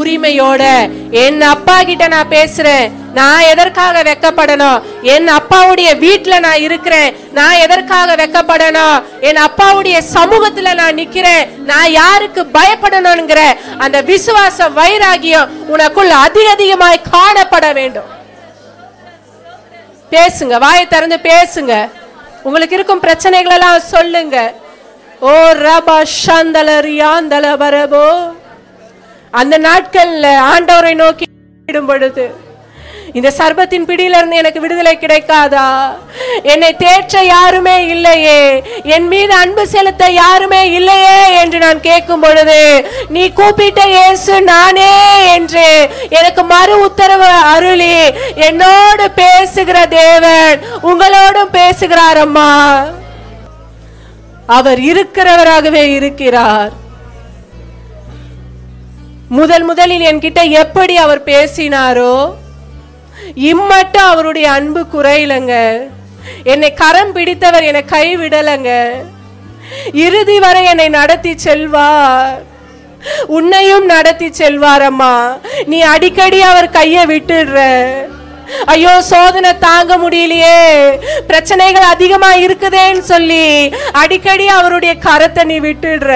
உரிமையோட என் அப்பா கிட்ட நான் பேசுறேன் நான் எதற்காக வெக்கப்படணும் என் அப்பாவுடைய வீட்டுல நான் இருக்கிறேன் நான் எதற்காக வெக்கப்படணும் என் அப்பாவுடைய சமூகத்துல நான் நிக்கிறேன் நான் யாருக்கு பயப்படணுங்கிற அந்த விசுவாச வைராகியம் உனக்குள் அதிக அதிகமாய் காணப்பட வேண்டும் பேசுங்க வாயை திறந்து பேசுங்க உங்களுக்கு இருக்கும் பிரச்சனைகள் எல்லாம் சொல்லுங்க ஓ ரபா சந்தலரியாந்தல வரபோ அந்த நாட்கள்ல ஆண்டவரை நோக்கி இடும் பொழுது இந்த சர்பத்தின் பிடியில இருந்து எனக்கு விடுதலை கிடைக்காதா என்னை தேற்ற யாருமே இல்லையே என் மீது அன்பு செலுத்த யாருமே இல்லையே என்று நான் கேட்கும் பொழுது நீ கூப்பிட்ட இயேசு நானே என்று எனக்கு மறு உத்தரவு அருளி என்னோடு பேசுகிற தேவன் உங்களோடும் பேசுகிறார் அம்மா அவர் இருக்கிறவராகவே இருக்கிறார் முதல் முதலில் என்கிட்ட எப்படி அவர் பேசினாரோ இம்மட்டும் அவருடைய அன்பு குறையலங்க என்னை கரம் பிடித்தவர் என்னை கைவிடலங்க இறுதி வரை என்னை நடத்தி செல்வார் உன்னையும் நடத்தி செல்வார் அம்மா நீ அடிக்கடி அவர் கையை விட்டுடுற ஐயோ சோதனை தாங்க முடியலையே பிரச்சனைகள் அதிகமா இருக்குதேன்னு சொல்லி அடிக்கடி அவருடைய கரத்தை நீ விட்டுடுற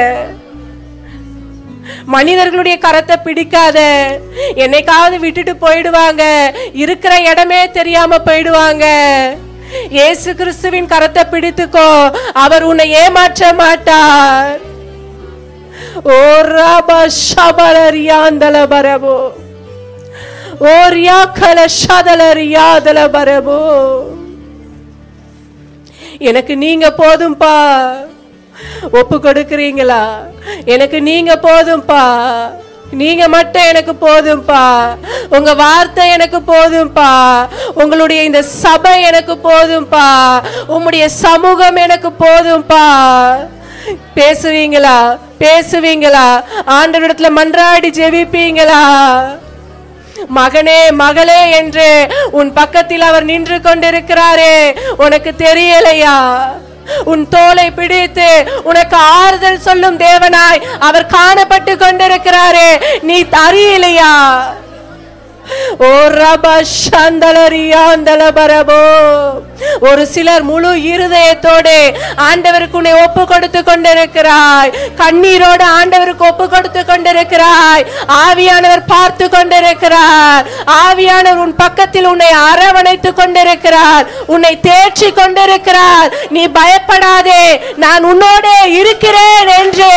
மனிதர்களுடைய கரத்தை பிடிக்காத என்னைக்காவது விட்டுட்டு போயிடுவாங்க இருக்கிற இடமே தெரியாம போயிடுவாங்க இயேசு கிறிஸ்துவின் கரத்தை பிடித்துக்கோ அவர் உன்னை ஏமாற்ற மாட்டார் ஓ ராபா ஷபலரியாந்தல பரபோ ஓ ரியாக்கல ஷதலரியாதல பரபோ எனக்கு நீங்க போதும்பா ஒப்பு கொடுக்கிறீங்களா எனக்கு நீங்க போதும்பா நீங்க மட்டும் எனக்கு போதும்பா உங்க வார்த்தை எனக்கு போதும்பா உங்களுடைய இந்த சபை எனக்கு போதும்பா உங்களுடைய சமூகம் எனக்கு போதும்பா பேசுவீங்களா பேசுவீங்களா ஆண்டவரிடத்துல மன்றாடி ஜெபிப்பீங்களா மகனே மகளே என்று உன் பக்கத்தில் அவர் நின்று கொண்டிருக்கிறாரே உனக்கு தெரியலையா உன் தோலை பிடித்து உனக்கு ஆறுதல் சொல்லும் தேவனாய் அவர் காணப்பட்டு கொண்டிருக்கிறாரே நீ அறியலையா ஓ ரபா சந்தலரியாந்தல பரபோ ஒரு சிலர் முழு இருதயத்தோடு ஆண்டவருக்கு உன்னை ஒப்பு கொடுத்து கொண்டிருக்கிறாய் கண்ணீரோடு ஆண்டவருக்கு ஒப்பு கொடுத்து கொண்டிருக்கிறாய் ஆவியானவர் பார்த்து கொண்டிருக்கிறார் ஆவியானவர் உன் பக்கத்தில் உன்னை அரவணைத்து கொண்டிருக்கிறார் உன்னை தேற்றி கொண்டிருக்கிறார் நீ பயப்படாதே நான் உன்னோடே இருக்கிறேன் என்று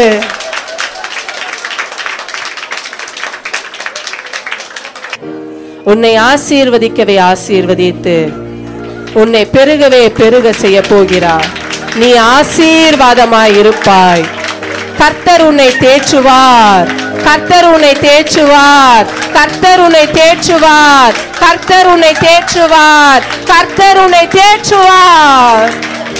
உன்னை ஆசீர்வதிக்கவே ஆசீர்வதித்து உன்னை பெருகவே பெருக செய்ய போகிறார் நீ ஆசீர்வாதமாய் இருப்பாய் கர்த்தர் உன்னை தேற்றுவார் கர்த்தர் உன்னை தேற்றுவார் கர்த்தர் உன்னை தேற்றுவார் கர்த்தர் உன்னை தேற்றுவார் கர்த்தர் உன்னை தேற்றுவார்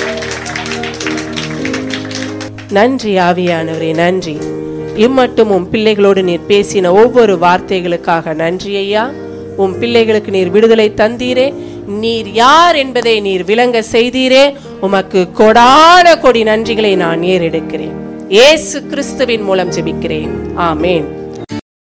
நன்றி ஆவியானவரே நன்றி இம்மட்டும் உம் பிள்ளைகளோடு நீர் பேசின ஒவ்வொரு வார்த்தைகளுக்காக நன்றி ஐயா உம் பிள்ளைகளுக்கு நீர் விடுதலை தந்தீரே நீர் யார் என்பதை நீர் விளங்க செய்தீரே உமக்கு கொடான கொடி நன்றிகளை நான் ஏறெடுக்கிறேன் இயேசு கிறிஸ்துவின் மூலம் ஜெபிக்கிறேன் ஆமேன்